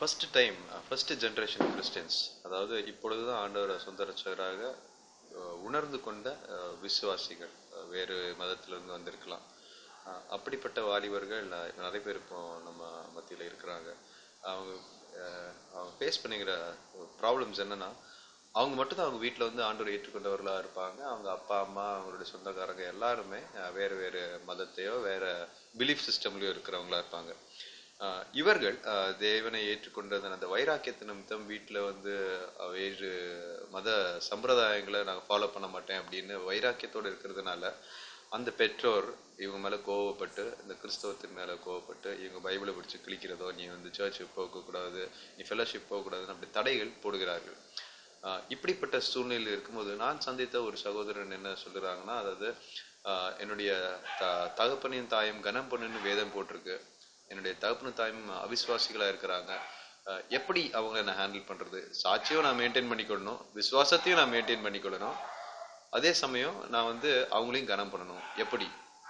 First time first generation Christians அதாவது இப்பொழுதுதான் ஆண்டவரை சொந்த ரட்சகராக அஹ், உணர்ந்து கொண்ட அஹ், விசுவாசிகள் அஹ், வேறு மதத்திலிருந்து வந்திருக்கலாம் அஹ், அப்படிப்பட்ட வாலிபர்கள் அஹ், நிறைய பேர் இப்போ நம்ம மத்தியில் இருக்கிறாங்க அவங்க அஹ், அவங்க ஃபேஸ் பண்ணிக்கிற ப்ராப்ளம்ஸ் என்னன்னா அவங்க மட்டும்தான் அவங்க வீட்டில் வந்து ஆண்டவரை ஏற்றுக்கொண்டவர்களாக இருப்பாங்க அவங்க அப்பா அம்மா அவங்களுடைய சொந்தக்காரங்க எல்லாருமே அஹ், வேறு வேறு மதத்தையோ வேற பிலீஃப் சிஸ்டம்லையோ இருக்கிறவங்களா இருப்பாங்க ஆஹ் இவர்கள் ஆஹ் தேவனை ஏற்றுக்கொண்டதன் அந்த வைராக்கியத்து நிமித்தம் வீட்டில் வந்து அஹ் வேறு மத சம்பிரதாயங்களை நாங்கள் ஃபாலோ பண்ண மாட்டேன் அப்படின்னு வைராக்கியத்தோடு இருக்கிறதுனால அந்த பெற்றோர் இவங்க மேலே கோவப்பட்டு இந்த கிறிஸ்தவத்தின் மேலே கோவப்பட்டு இவங்க பைபிளை பிடிச்சி கிழிக்கிறதோ நீ வந்து சர்ச்சுக்கு போகக்கூடாது நீ ஃபெலோஷிப் போகக்கூடாதுன்னு அப்படி தடைகள் போடுகிறார்கள் ஆஹ் இப்படிப்பட்ட சூழ்நிலையில் இருக்கும்போது நான் சந்தித்த ஒரு சகோதரன் என்ன சொல்லுறாங்கன்னா அதாவது ஆஹ் என்னுடைய த தகப்பனின் தாயும் கனம் பண்ணுன்னு வேதம் போட்டிருக்கு என்னுடைய தகப்பனு தாயும் அவிசுவாசிகளா இருக்கிறாங்க அஹ் எப்படி அவங்கள நான் ஹேண்டில் பண்றது சாட்சியும் நான் மெயின்டைன் பண்ணிக்கொள்ளணும் விசுவாசத்தையும் நான் மெயின்டைன் பண்ணிக்கொள்ளணும் அதே சமயம் நான் வந்து அவங்களையும் கனம் பண்ணணும் எப்படி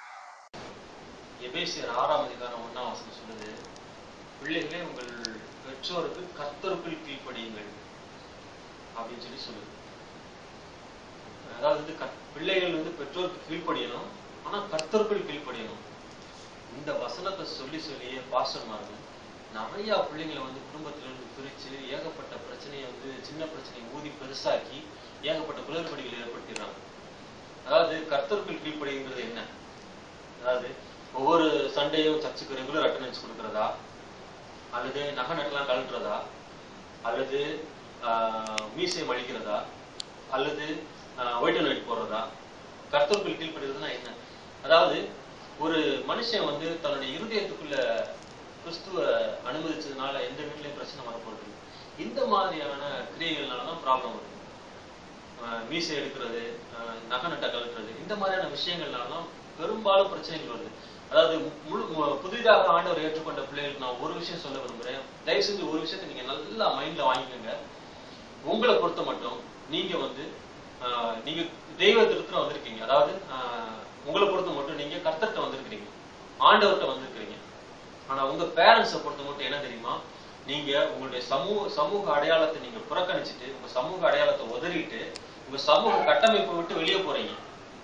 எபேசியர் ஆறாம் அதிகாரம் ஒண்ணாம் வசனம் சொல்லுது பிள்ளைகளே உங்கள் பெற்றோருக்கு கர்த்தருக்குள் கீழ்ப்படியுங்கள் அப்படின்னு சொல்லி சொல்லுது அதாவது வந்து கத்- பிள்ளைகள் வந்து பெற்றோருக்கு கீழ்ப்படியணும் ஆனா கர்த்தருக்குள் கீழ்ப்படியணும் இந்த வசனத்தை சொல்லி சொல்லியே பாஸ்டர்மார்கள் நிறைய பிள்ளைங்களை வந்து குடும்பத்துல இருந்து பிரிச்சு ஏகப்பட்ட பிரச்சனையை வந்து சின்ன பிரச்சனையை ஊதி பெருசாக்கி ஏகப்பட்ட குளறுபடிகள் ஏற்படுத்திடுறாங்க அதாவது கர்த்தருக்குள் கீழ்ப்படிங்கிறது என்ன அதாவது ஒவ்வொரு சண்டையும் சர்ச்சுக்கு ரெகுலர் அட்டண்டன்ஸ் கொடுக்கறதா அல்லது நகை நட்டெல்லாம் கழட்டுறதா அல்லது ஆஹ், மீசை மடிக்கிறதா அல்லது ஒயிட் அண்ட் ஒயிட் போடுறதா கர்த்தருக்குள் கீழ்ப்படுகிறதுனா என்ன அதாவது ஒரு மனுஷன் வந்து தன்னுடைய இருதயத்துக்குள்ள கிறிஸ்துவ அனுமதிச்சதுனால எந்த வீட்லயும் பிரச்சனை வரப்போறது இல்லை. இந்த மாதிரியான கிரியைகள்னால தான் ப்ராப்ளம் வருது ஆஹ் மீசை எடுக்கிறது ஆஹ் நகை நட்டை கழட்டுறது இந்த மாதிரியான விஷயங்கள்னால தான் பெரும்பாலும் பிரச்சனைகள் வருது அதாவது முழு மு- புதிதாக ஆண்டவர் ஏற்றுக்கொண்ட பிள்ளைகளுக்கு நான் ஒரு விஷயம் சொல்ல விரும்புறேன் தயவு செஞ்சு ஒரு விஷயத்தை நீங்க நல்லா மைண்ட்ல வாங்கிக்கோங்க உங்களை பொறுத்த மட்டும் நீங்க வந்து ஆஹ் நீங்க தெய்வத்திற்கு வந்திருக்கீங்க அதாவது ஆஹ் உங்களை பொறுத்த மட்டும் நீங்க கர்த்தர்கிட்ட வந்திருக்கிறீங்க ஆண்டவர்கிட்ட வந்திருக்கிறீங்க ஆனா உங்க பேரண்ட்ஸை பொறுத்த மட்டும் என்ன தெரியுமா நீங்க உங்களுடைய சமூக சமூக அடையாளத்தை நீங்க புறக்கணிச்சிட்டு உங்க சமூக அடையாளத்தை உதறிட்டு உங்க சமூக கட்டமைப்பை விட்டு வெளியே போறீங்க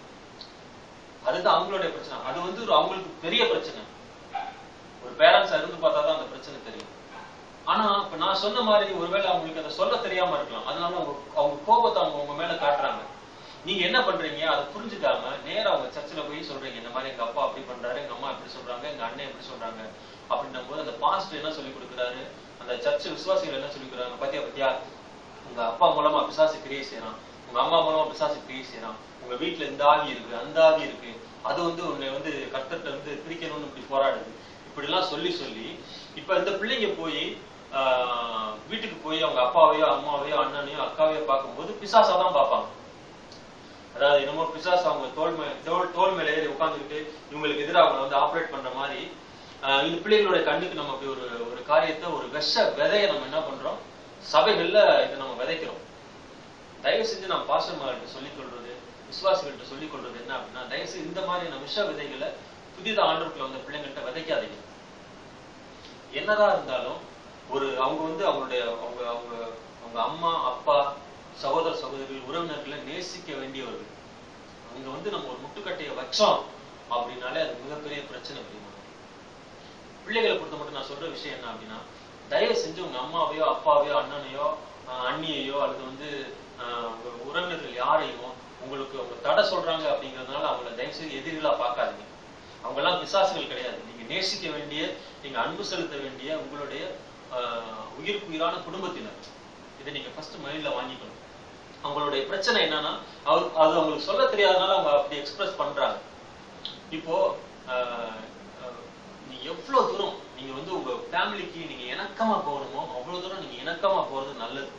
அதுதான் அவங்களுடைய பிரச்சனை அது வந்து ஒரு அவங்களுக்கு பெரிய பிரச்சனை ஒரு பேரண்ட்ஸா இருந்து பார்த்தா தான் அந்த பிரச்சனை தெரியும் ஆனா இப்ப நான் சொன்ன மாதிரி ஒருவேளை அவங்களுக்கு அதை சொல்ல தெரியாம இருக்கலாம் அதனால அவங்க அவங்க கோபத்தை அவங்க உங்க மேல காட்டுறாங்க நீங்க என்ன பண்றீங்க அதை புரிஞ்சுக்காம நேரா அவங்க சர்ச்சில் போய் சொல்றீங்க இந்த மாதிரி எங்க அப்பா அப்படி பண்றாரு எங்க அம்மா இப்படி சொல்றாங்க எங்க அண்ணன் இப்படி சொல்றாங்க அப்படின்னும் போது அந்த பாஸ்டர் என்ன சொல்லி கொடுக்குறாரு அந்த சர்ச் விசுவாசிகள் என்ன சொல்லி கொடுக்குறாங்க பத்தியா பத்தியா உங்க அப்பா மூலமா பிசாசு கிரியை செய்யறான் உங்க அம்மா மூலமா பிசாசு கிரியை செய்யறான் உங்க வீட்டுல இந்த ஆவி இருக்கு அந்த ஆவி இருக்கு அது வந்து உன்னை வந்து கர்த்தர்ட்ட வந்து பிரிக்கணும்னு இப்படி போராடுது இப்படி எல்லாம் சொல்லி சொல்லி இப்ப இந்த பிள்ளைங்க போய் ஆஹ், வீட்டுக்கு போய் அவங்க அப்பாவையோ அம்மாவையோ அண்ணனையோ அக்காவையோ பார்க்கும்போது பிசாசா தான் பார்ப்பாங்க அதாவது என்னமோ பிசாசு அவங்க தோல் மே தோல் தோல் மேல ஏறி உட்காந்துக்கிட்டு இவங்களுக்கு எதிராக அவங்களை வந்து ஆப்ரேட் பண்ற மாதிரி ஆஹ், இந்த பிள்ளைகளுடைய கண்ணுக்கு நம்ம அப்படி ஒரு ஒரு காரியத்தை ஒரு விஷ விதையை நம்ம என்ன பண்றோம் சபைகள்ல இதை நம்ம விதைக்கிறோம் தயவு செஞ்சு நான் பாசமார்கிட்ட சொல்லிக் கொள்றது விசுவாசிகள்கிட்ட சொல்லிக் கொள்றது என்ன அப்படின்னா தயவு செஞ்சு இந்த மாதிரியான விஷ விதைகளை புதிதா ஆண்டுக்குள்ள வந்த பிள்ளைங்கள்ட்ட விதைக்காதீங்க என்னதான் இருந்தாலும் ஒரு அவங்க வந்து அவங்களுடைய அவங்க அவங்க அவங்க அம்மா அப்பா சகோதர சகோதரிகள் உறவினர்களை நேசிக்க வேண்டியவர்கள் அங்க வந்து நம்ம ஒரு முட்டுக்கட்டையை வச்சோம் அப்படின்னாலே அது மிகப்பெரிய பிரச்சனை அப்படிமா பிள்ளைகளை பொறுத்த மட்டும் நான் சொல்ற விஷயம் என்ன அப்படின்னா தயவு செஞ்சு உங்க அம்மாவையோ அப்பாவையோ அண்ணனையோ ஆஹ் அண்ணியையோ அல்லது வந்து ஆஹ் உங்க உறவினர்கள் யாரையும் உங்களுக்கு அவங்க தடை சொல்றாங்க அப்படிங்கறதுனால அவங்கள தயவு செய்து எதிரிகளா பார்க்காதீங்க அவங்க எல்லாம் பிசாசுகள் கிடையாது நீங்க நேசிக்க வேண்டிய நீங்க அன்பு செலுத்த வேண்டிய உங்களுடைய ஆஹ் உயிருக்கு உயிரான குடும்பத்தினர் இதை நீங்க ஃபர்ஸ்ட் மைண்ட்ல வாங்கிக்கணும் அவங்களுடைய பிரச்சனை என்னன்னா அவர் அது அவங்களுக்கு சொல்ல தெரியாதனால அவங்க அப்படி எக்ஸ்பிரஸ் பண்றாங்க இப்போ ஆஹ் ஆஹ் நீ எவ்வளவு தூரம் நீங்க வந்து உங்க ஃபேமிலிக்கு நீங்க இணக்கமா போகணுமோ அவ்வளவு தூரம் நீங்க இணக்கமா போறது நல்லது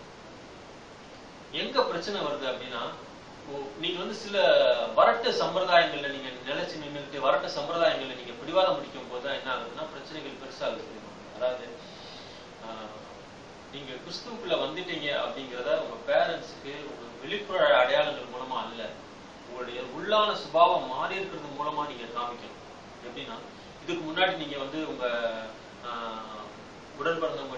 எங்க பிரச்சனை வருது அப்படின்னா ஓ- நீங்க வந்து சில வரட்டு சம்பிரதாயங்கள்ல நீங்க நிலைச்சு நின்றுட்டு வரட்டு சம்பிரதாயங்கள்ல நீங்க பிடிவாதம் முடிக்கும் போது தான் என்ன ஆகுதுன்னா பிரச்சனைகள் பெருசாகுது தெரியுமா? அதாவது ஆஹ், நீங்க கிறிஸ்துவுக்குள்ள வந்துட்டீங்க அப்படிங்கிறத உங்க பேரண்ட்ஸுக்கு உங்க வெளிப்புற அடையாளங்கள் மூலமா அல்ல உங்களுடைய உள்ளான சுபாவம் மாறி இருக்கிறது மூலமா நீங்க காமிக்கணும் எப்படின்னா இதுக்கு முன்னாடி நீங்க வந்து உங்க ஆஹ், உடன் பிறந்தவங்க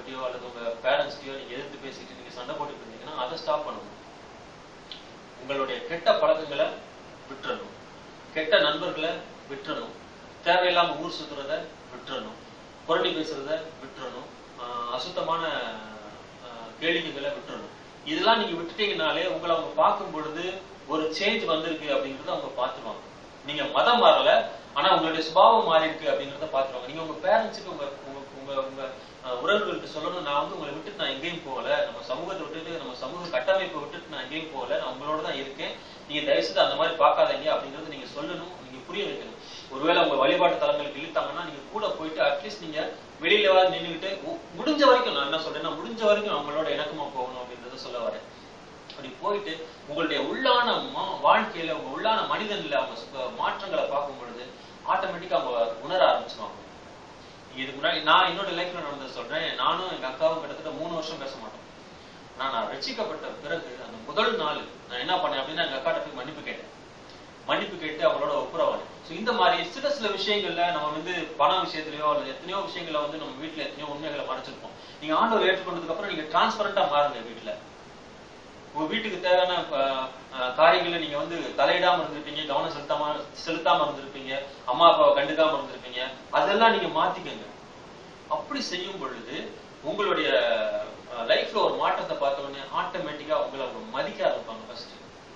பத்தியோ அல்லது உங்க பேரண்ட்ஸ்டையோ நீங்க எதிர்த்து பேசிட்டு நீங்க சண்டை போட்டுட்டு இருந்தீங்கன்னா அதை ஸ்டாப் பண்ணணும் உங்களுடைய கெட்ட பழக்கங்களை விட்டுறணும் கெட்ட நண்பர்களை விட்டுறணும் தேவையில்லாம ஊர் சுத்துறத விட்டுறணும் புரட்டி பேசுறத விட்டுறணும் ஆஹ் அசுத்தமான ஆஹ் கேளிக்கைகளை விட்டுறணும் இதெல்லாம் நீங்க விட்டுட்டீங்கனாலே உங்களை அவங்க பார்க்கும் பொழுது ஒரு சேஞ்ச் வந்திருக்கு அப்படிங்கறத அவங்க பார்த்துருவாங்க நீங்க மதம் மாறல ஆனா உங்களுடைய சுபாவம் மாறி இருக்கு அப்படிங்கறத பார்த்துருவாங்க நீங்க உங்க பேரண்ட்ஸுக்கு உங்க உங்க உங்க உங்க ஆஹ் உறவுகள்கிட்ட சொல்லணும் நான் வந்து உங்களை விட்டுட்டு நான் எங்கேயும் போகல நம்ம சமூகத்தை விட்டுட்டு நம்ம சமூக கட்டமைப்பை விட்டுட்டு நான் எங்கேயும் போகல நான் உங்களோட தான் இருக்கேன் நீங்க தயவு செய்து அந்த மாதிரி பார்க்காதீங்க அப்படிங்கறது நீங்க சொல்லணும் நீங்க புரிய வைக்கணும் ஒருவேளை உங்க வழிபாட்டு தலங்களுக்கு இழுத்தாங்கன்னா நீங்க கூட போயிட்டு அட்லீஸ்ட் நீங்க வெளியில நின்றுகிட்டு முடிஞ்ச வரைக்கும் நான் என்ன சொல்றேன்னா முடிஞ்ச வரைக்கும் அவங்களோட இணக்கமா போகணும் அப்படின்றத சொல்ல வரேன் அப்படி போயிட்டு உங்களுடைய உள்ளான மா- வாழ்க்கையில உங்க உள்ளான மனிதன்ல அவங்க சு- மாற்றங்களை பார்க்கும் பொழுது ஆட்டோமேட்டிக்கா அவங்க உணர ஆரம்பிச்சிருவாங்க இதுக்கு முன்னாடி நான் என்னோட லைஃப்ல நடந்தது சொல்றேன் நானும் எங்க அக்காவும் கிட்டத்தட்ட மூணு வருஷம் பேச மாட்டோம் ஆனா நான் ரட்சிக்கப்பட்ட பிறகு அந்த முதல் நாள் நான் என்ன பண்ணேன் அப்படின்னா எங்க அக்காட்ட போய் மன்னிப்பு கேட்டேன் மன்னிப்பு கேட்டு அவங்களோட ஒப்புரவானேன் ஸோ இந்த மாதிரி சில சில விஷயங்கள்ல நம்ம வந்து பண விஷயத்திலயோ அல்லது எத்தனையோ விஷயங்கள்ல வந்து நம்ம வீட்டுல எத்தனையோ உண்மைகளை மறைச்சிருப்போம் நீங்க ஆண்டவர் ஏற்றுக்கொண்டதுக்கு அப்புறம் நீங்க டிரான்ஸ்பரண்டா மாறுங்க வீட்டுல உங்க வீட்டுக்கு தேவையான அஹ், அஹ், காரியங்களை நீங்க வந்து தலையிடாம இருந்திருப்பீங்க கவனம் செலுத்தாம செலுத்தாம இருந்திருப்பீங்க அம்மா அப்பாவை கண்டுக்காம இருந்திருப்பீங்க அதெல்லாம் நீங்க மாத்திக்கங்க அப்படி செய்யும் பொழுது உங்களுடைய லைஃப்ல ஒரு மாற்றத்தை பார்த்த உடனே ஆட்டோமேட்டிக்கா உங்களை அவங்க மதிக்க ஆரம்பிப்பாங்க ஃபர்ஸ்ட்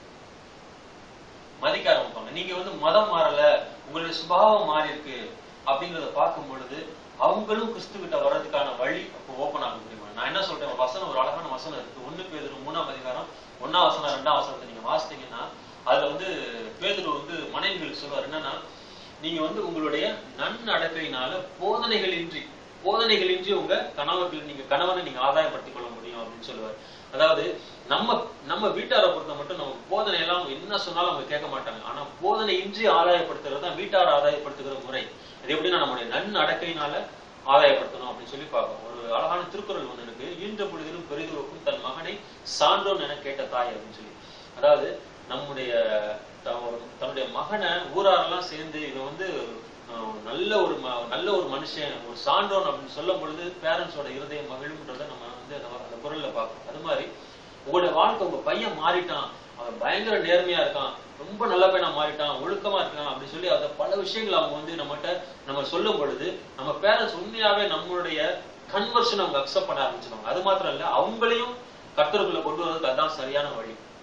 மதிக்க ஆரம்பிப்பாங்க நீங்க வந்து மதம் மாறல உங்களுடைய சுபாவம் மாறி இருக்கு அப்படிங்கறத பார்க்கும் பொழுது அவங்களும் கிறிஸ்து கிட்ட வர்றதுக்கான வழி அப்போ ஓப்பன் ஆக முடியுமா நான் என்ன சொல்றேன் ஒரு வசனம் ஒரு அழகான வசனம் இருக்கு ஒண்ணு பேதுரு மூணாம் அதிகாரம் ஒண்ணாம் வசனம் ரெண்டாம் வசனத்தை நீங்க வாசித்தீங்கன்னா அதுல வந்து பேதுரு வந்து மனைவிகளுக்கு சொல்லுவார் என்னன்னா நீங்க வந்து உங்களுடைய நன்னடக்கையினால போதனைகளின்றி போதனைகளின்றி உங்க கணவர்கள் நீங்க கணவனை நீங்க ஆதாயப்படுத்திக் கொள்ள முடியும் அப்படின்னு சொல்லுவார் அதாவது நம்ம நம்ம வீட்டாரை பொறுத்த மட்டும் நம்ம போதனை எல்லாம் அவங்க என்ன சொன்னாலும் அவங்க கேட்க மாட்டாங்க ஆனா போதனை இன்றி ஆதாயப்படுத்துறது தான் வீட்டாரை ஆதாயப்படுத்துகிற முறை அது எப்படின்னா நம்முடைய நன்னடக்கையினால ஆதாயப்படுத்தணும் அப்படின்னு சொல்லி பார்ப்போம் ஒரு அழகான திருக்குறள் ஒண்ணு இருக்கு ஈன்ற பொழுதிலும் பெரிதுவக்கும் தன் மகனை சான்றோன் என கேட்ட தாய் அப்படின்னு சொல்லி அதாவது நம்முடைய த- தன்னுடைய மகனை ஊராரெல்லாம் சேர்ந்து இவன் வந்து அஹ், நல்ல ஒரு ம- நல்ல ஒரு மனுஷன் ஒரு சான்றோன் அப்படின்னு சொல்லும் பொழுது பேரண்ட்ஸோட இருதயம் மகிழும்ன்றதை நம்ம வந்து அந்த அந்த குரல்ல பார்ப்போம் அது மாதிரி உங்களுடைய வாழ்க்கை உங்க பையன் மாறிட்டான் அவன் பயங்கர நேர்மையா இருக்கான் ரொம்ப நல்ல பையனா மாறிட்டான் ஒழுக்கமா இருக்கான் அப்படி சொல்லி அத பல விஷயங்கள் அவங்க வந்து நம்மகிட்ட நம்ம சொல்லும் பொழுது நம்ம பேரண்ட்ஸ் உண்மையாவே நம்மளுடைய கன்வர்ஷன் அவங்க அக்செப்ட் பண்ண ஆரம்பிச்சிருவாங்க அது மாத்திரம் இல்ல அவங்களையும் கர்த்தருக்குள்ள கொண்டு வரதுக்கு அதான் சரியான வழி